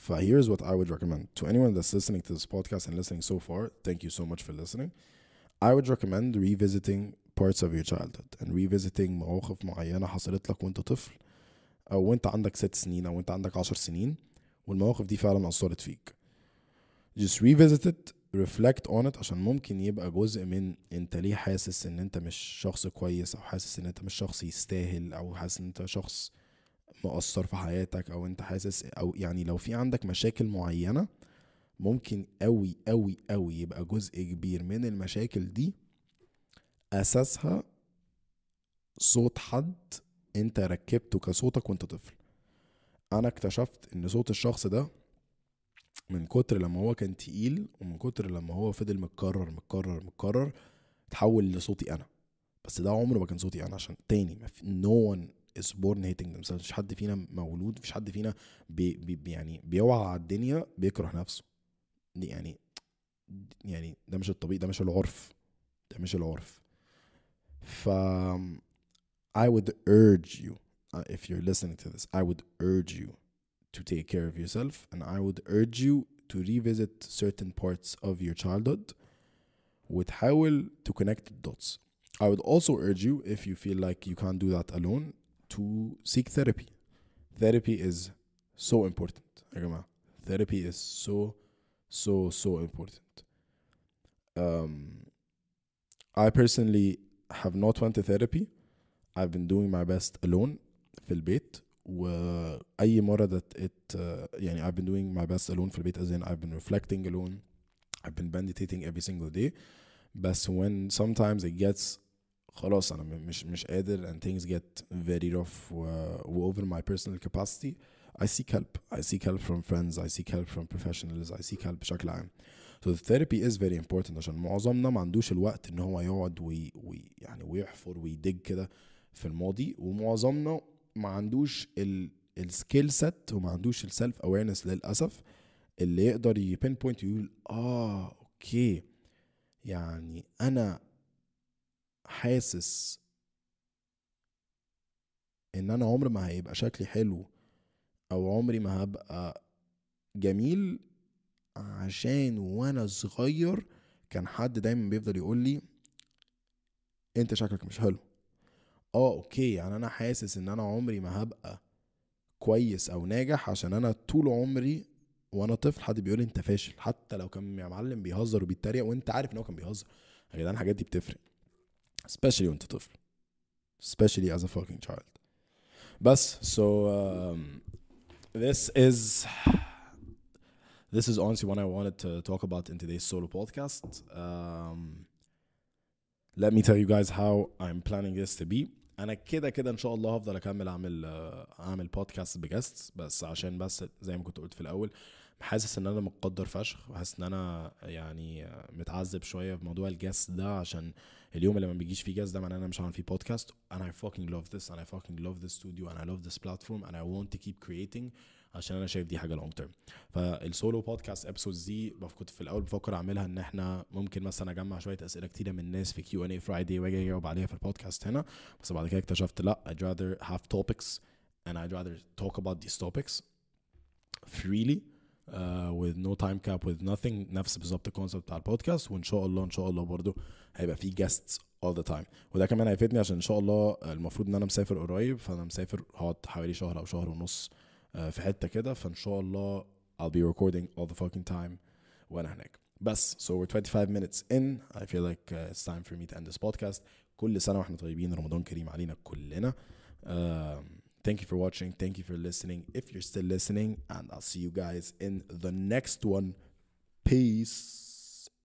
ف here's what I would recommend to anyone that's listening to this podcast and listening so far thank you so much for listening I would recommend revisiting parts of your childhood and revisiting مواقف معينة حصلت لك وانت طفل أو وانت عندك ست سنين أو وانت عندك عشر سنين والمواقف دي فعلا أثرت فيك just revisit it reflect on it عشان ممكن يبقى جزء من انت ليه حاسس ان انت مش شخص كويس او حاسس ان انت مش شخص يستاهل او حاسس ان انت شخص مؤثر في حياتك او انت حاسس او يعني لو في عندك مشاكل معينة ممكن قوي قوي قوي يبقى جزء كبير من المشاكل دي اساسها صوت حد انت ركبته كصوتك وانت طفل انا اكتشفت ان صوت الشخص ده من كتر لما هو كان تقيل ومن كتر لما هو فضل متكرر متكرر متكرر اتحول لصوتي انا بس ده عمره ما كان صوتي انا عشان تاني ما في no one is born hating themselves مفيش حد فينا مولود مفيش حد فينا بي بي يعني بيوعى على الدنيا بيكره نفسه دي يعني يعني ده مش الطبيعي ده مش العرف ده مش العرف ف I would urge you uh, if you're listening to this I would urge you to take care of yourself and I would urge you to revisit certain parts of your childhood وتحاول to connect the dots I would also urge you if you feel like you can't do that alone to seek therapy therapy is so important يا جماعة therapy is so so so important um, I personally have not went to therapy I've been doing my best alone في البيت واي مره that it uh, يعني I've been doing my best alone في البيت as in I've been reflecting alone I've been meditating every single day بس when sometimes it gets خلاص انا م- مش مش قادر and things get very rough و, و over my personal capacity I seek help I seek help from friends I seek help from professionals I seek help بشكل عام so the therapy is very important عشان معظمنا ما عندوش الوقت ان هو يقعد وي, وي يعني ويحفر ويدج كده في الماضي ومعظمنا ما عندوش السكيل سيت وما عندوش السيلف اويرنس للاسف اللي يقدر يبين بوينت يقول اه اوكي يعني انا حاسس ان انا عمري ما هيبقى شكلي حلو او عمري ما هبقى جميل عشان وانا صغير كان حد دايما بيفضل يقول لي انت شكلك مش حلو اه اوكي يعني انا حاسس ان انا عمري ما هبقى كويس او ناجح عشان انا طول عمري وانا طفل حد بيقول لي انت فاشل حتى لو كان يا معلم بيهزر وبيتريق وانت عارف ان هو كان بيهزر يا جدعان الحاجات دي بتفرق especially وانت طفل especially as a fucking child بس so um, this is this is honestly what I wanted to talk about in today's solo podcast um, let me tell you guys how I'm planning this to be انا كده كده ان شاء الله هفضل اكمل اعمل آه، اعمل بودكاست بجست بس عشان بس زي ما كنت قلت في الاول حاسس ان انا مقدر فشخ وحاسس ان انا يعني آه، متعذب شويه في موضوع الجست ده عشان اليوم اللي ما بيجيش فيه جست ده معناه ان انا مش هعمل فيه بودكاست and I fucking love this and I fucking love this studio and I love this platform and I want to keep creating عشان انا شايف دي حاجه لونج تيرم فالسولو بودكاست ابسودز دي بف- كنت في الاول بفكر اعملها ان احنا ممكن مثلا اجمع شويه اسئله كتيره من الناس في كيو ان اي فرايداي واجي اجاوب عليها في البودكاست هنا بس بعد كده اكتشفت لا I'd rather have topics and I'd rather talk about these topics freely uh, with no time cap with nothing نفس بالظبط الكونسيبت بتاع البودكاست وان شاء الله ان شاء الله برضو هيبقى في guests all the time وده كمان هيفيدني عشان ان شاء الله المفروض ان انا مسافر قريب فانا مسافر هقعد حوالي شهر او شهر ونص uh, في حته كده فان شاء الله I'll be recording all the fucking time وانا هناك بس so we're 25 minutes in I feel like uh, it's time for me to end this podcast كل سنه واحنا طيبين رمضان كريم علينا كلنا um, thank you for watching thank you for listening if you're still listening and I'll see you guys in the next one peace